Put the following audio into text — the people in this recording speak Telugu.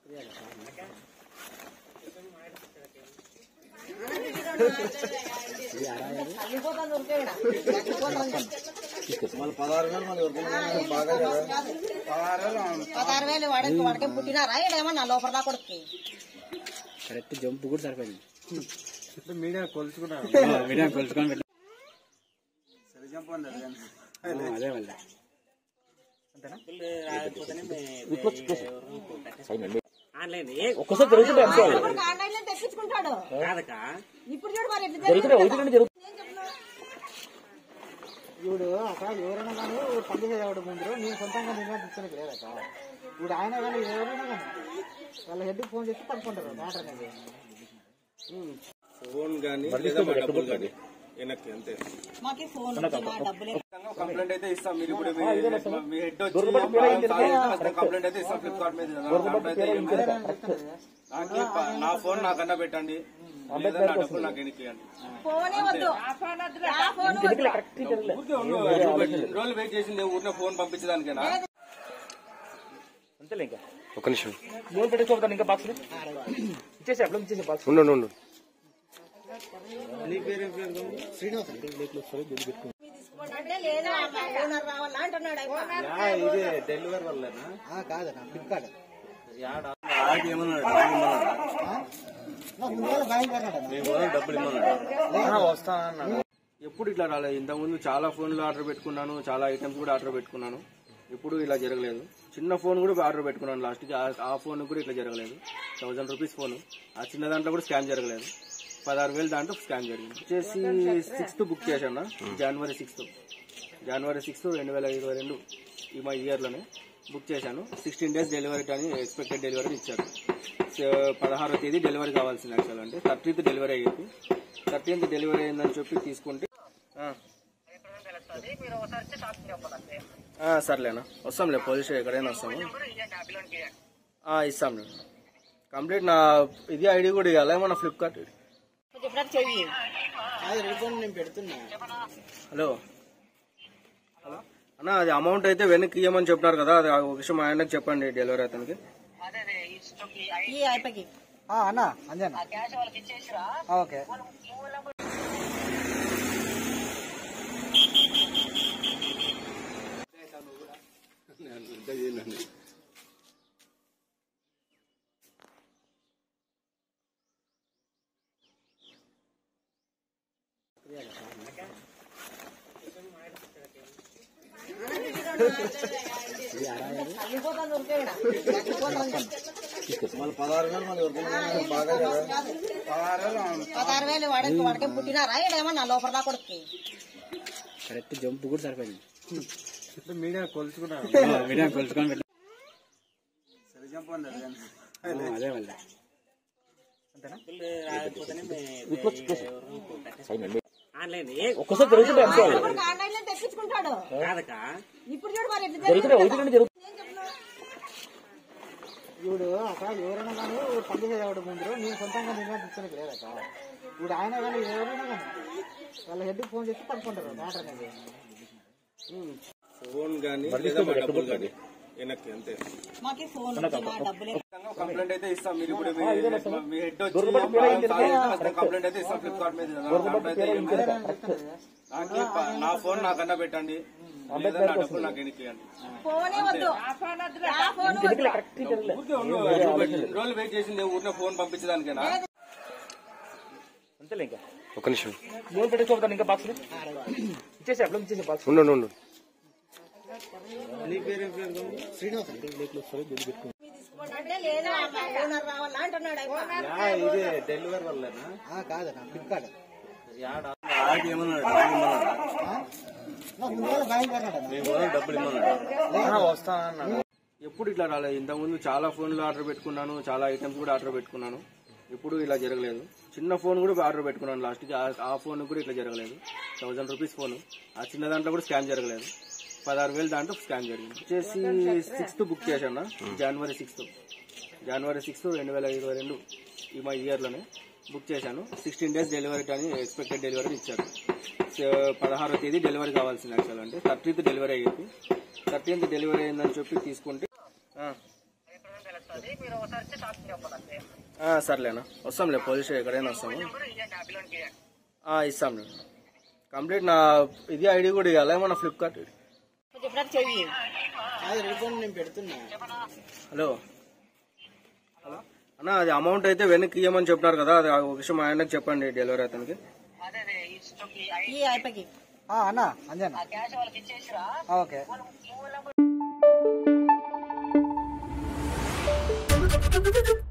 మళ్ళీ పదహారు వేలు మళ్ళీ ఎవరికైనా బాగా కదా పదహారు వేలు వాడికి వాడికి పుట్టినారా ఏమన్నా లోపల నా కొడుకు కరెక్ట్ జంప్ కూడా సరిపోయింది మీడియా కొలుచుకున్నారు వీడియో కొలుచుకొని పెట్టు. సరి చంపండి అది కానీ. ఆ, అదే మళ్ళీ ఆన్లైన్ ఒక్కసారి జరుగుతుంటే ఆన్లైన్ లో తెప్పించుకుంటాడు కాదక ఇప్పుడు చూడు మరి ఎట్లా జరిగిందో. ఇప్పుడు అక్కడ ఎవరైనా కానీ పంపించేవాడు ముందు నేను సొంతంగా నిర్ణయించుకునే లేదక్క ఇప్పుడు ఆయన కానీ ఎవరైనా కానీ వాళ్ళ హెడ్ ఫోన్ చేసి పట్టుకుంటారు మ్యాటర్ అనేది ఫోన్ కానీ లేదా మా డబ్బులు కానీ వెనక్కి అంతే మాకు ఫోన్ వచ్చినా డబ్బులే కంప్లైంట్ అయితే ఇస్తాం మీరు ఇప్పుడు మీ- మీ హెడ్ వచ్చి కంప్లైంట్ అయితే ఇస్తాం ఫ్లిప్కార్ట్ మీద కంప్లైంట్ అయితే ఏం లేదు. నాకు ప- నా ఫోన్ నాకన్నా పెట్టండి లేదా నా డబ్బులు నాకు వెనక్కి ఇవ్వండి ఫోనే వద్దు ఆ ఫోన్ వద్దు ఊరికే ఉండు. ఎన్ని రోజులు వెయిట్ చేసింది ఊరికే ఫోన్ పంపించడానికేనా అంతేలే ఇంకా ఒక నిమిషం లోన్ పెట్టేసుకోవద్దాను ఇంకా బాక్స్ ఇచ్చేసి అప్పుడు ఇచ్చేసి బాక్స్ ఉండు ఉండు, ఉండు అంటే లేదా ఓనర్ రావాలా అంటున్నాడు అయిపోయి. ఇది డెలివరీ వల్లేనా కాదన్న ఫ్లిప్కార్ట్ ఆడికి ఏమన్నాడు డబ్బులు ఇమ్మన్నాడా? ముందుగా బ్యాంక్ అన్నాడు మీ ఓనర్ డబ్బులు ఇమ్మన్నాడు వస్తానన్నాడు ఎప్పుడు ఇట్లా రాలేదు ఇంతకుముందు చాలా ఫోన్లు ఆర్డర్ పెట్టుకున్నాను చాలా ఐటమ్స్ కూడా ఆర్డర్ పెట్టుకున్నాను ఎప్పుడు ఇలా జరగలేదు చిన్న ఫోన్ కూడా ఆర్డర్ పెట్టుకున్నాను లాస్ట్కి ఆ- ఆ ఫోన్ కూడా ఇట్లా జరగలేదు థౌసండ్ రూపీస్ ఫోన్ ఆ చిన్న దాంట్లో కూడా స్కామ్ జరగలేదు పదహారు వేలు దాంట్లో స్కామ్ జరిగింది వచ్చేసి సిక్స్త్ బుక్ చేశాను జనవరి సిక్స్త్ జనవరి సిక్స్త్ రెండు వేల ఇరవై రెండు ఈ మా ఇయర్లోనే బుక్ చేశాను సిక్స్టీన్ డేస్ డెలివరీ అని ఎక్స్పెక్టెడ్ డెలివరీ ఇచ్చారు సో, పదహారో తేదీ డెలివరీ కావాల్సింది యాక్చువల్ అంటే థర్టీన్త్ డెలివరీ అయ్యింది థర్టీన్త్ డెలివరీ అయిందని చెప్పి తీసుకుంటే ఆ. ఆ, సర్లేనా వస్తాంలే పోలీస్ ఎక్కడైనా వస్తాము ఆ, ఇస్తాంలే కంప్లీట్ నా ఇది ఐడి కూడా ఇవ్వాలి మన ఫ్లిప్కార్ట్ చెప్పినట్టు చెయ్యి అది రిటర్న్ నేను పెడుతున్నా హలో హలో అన్న అది అమౌంట్ అయితే వెనక్కి ఇవ్వమని చెప్పినారు కదా అది ఒక విషయం ఆయనకు చెప్పండి డెలివరీ అతనికి ఈ అయిపోయి ఆ, అన్న అంజనా ఆ, ఓకే తల్లిపోతాను ఉరికేయడా. తల్లిపోతాను. మళ్ళీ పదహారు వేలు మళ్ళీ ఎవరికైనా బాగా కదా పదహారు వేలు వాడికి వాడికి పుట్టినారా ఏమన్నా లోపల నా కొడుకు కరెక్ట్ జంప్ కూడా సరిపోయింది మీడియా కొలుచుకున్నారు వీడియో కొలుచుకొని పెట్టు. సరి చంపండి అది కానీ. ఆ, అదే మళ్ళీ ఆన్లైన్ ఒక్కసారి జరుగుతుంటే ఆన్లైన్ లో తెప్పించుకుంటాడు కాదక ఇప్పుడు చూడు మరి ఎట్లా జరిగిందో. ఇప్పుడు అక్కడ ఎవరైనా కానీ పంపించేవాడు ముందు నేను సొంతంగా నిర్ణయించుకునే లేదక్క ఇప్పుడు ఆయన కానీ ఎవరైనా కానీ వాళ్ళ హెడ్ ఫోన్ చేసి పట్టుకుంటారు మ్యాటర్ అనేది ఫోన్ కానీ లేదా మా డబ్బులు కానీ వెనక్కి అంతే మాకు ఫోన్ వచ్చినా డబ్బులే కంప్లైంట్ అయితే ఇస్తాం మీరు ఇప్పుడు మీ- మీ హెడ్ వచ్చి కంప్లైంట్ అయితే ఇస్తాం ఫ్లిప్కార్ట్ మీద కంప్లైంట్ అయితే ఏం లేదు. నాకు ప- నా ఫోన్ నాకన్నా పెట్టండి లేదా నా డబ్బులు నాకు వెనక్కి ఇవ్వండి ఫోనే వద్దు ఆ ఫోన్ వద్దు ఊరికే ఉండు. ఎన్ని రోజులు వెయిట్ చేసింది ఊరికే ఫోన్ పంపించడానికేనా అంతేలే ఇంకా ఒక నిమిషం లోన్ పెట్టేసుకోవద్దాను ఇంకా బాక్స్ ఇచ్చేసి అప్పుడు ఇచ్చేసి బాక్స్ ఉండు ఉండు, ఉండు అంటే లేదా ఓనర్ రావాలా అంటున్నాడు అయిపోయి. ఇది డెలివరీ వల్లేనా ఆ, కాదన్న ఫ్లిప్కార్ట్ ఆడికి ఏమన్నాడు డబ్బులు ఇమ్మన్నాడా? ముందుగా బ్యాంక్ అన్నాడు మీ ఓనర్ డబ్బులు ఇమ్మన్నాడు వస్తానన్నాడు ఎప్పుడు ఇట్లా రాలేదు ఇంతకుముందు చాలా ఫోన్లు ఆర్డర్ పెట్టుకున్నాను చాలా ఐటమ్స్ కూడా ఆర్డర్ పెట్టుకున్నాను ఎప్పుడు ఇలా జరగలేదు చిన్న ఫోన్ కూడా ఆర్డర్ పెట్టుకున్నాను లాస్ట్కి ఆ- ఆ ఫోన్ కూడా ఇట్లా జరగలేదు థౌసండ్ రూపీస్ ఫోన్ ఆ చిన్న దాంట్లో కూడా స్కామ్ జరగలేదు పదహారు వేలు దాంట్లో స్కామ్ జరిగింది వచ్చేసి సిక్స్త్ బుక్ చేశాను జనవరి సిక్స్త్ జనవరి సిక్స్త్ రెండు వేల ఇరవై రెండు ఈ మా ఇయర్లోనే బుక్ చేశాను సిక్స్టీన్ డేస్ డెలివరీ అని ఎక్స్పెక్టెడ్ డెలివరీ ఇచ్చారు సో, పదహారో తేదీ డెలివరీ కావాల్సింది యాక్చువల్ అంటే థర్టీన్త్ డెలివరీ అయ్యింది థర్టీన్త్ డెలివరీ అయిందని చెప్పి తీసుకుంటే ఆ. ఆ, సర్లేనా వస్తాంలే పోలీస్ ఎక్కడైనా వస్తాము ఆ, ఇస్తాంలే కంప్లీట్ నా ఇది ఐడి కూడా ఇవ్వాలి మన ఫ్లిప్కార్ట్ చెప్పినట్టు చెయ్యి అది రిఫండ్ నేను పెడుతున్నా హలో హలో అన్న అది అమౌంట్ అయితే వెనక్కి ఇవ్వమని చెప్పినారు కదా అది ఒక విషయం ఆయనకు చెప్పండి డెలివరీ అతనికి ఈ అయిపోయి ఆ, అన్న అంజనా ఆ, ఓకే Thank you.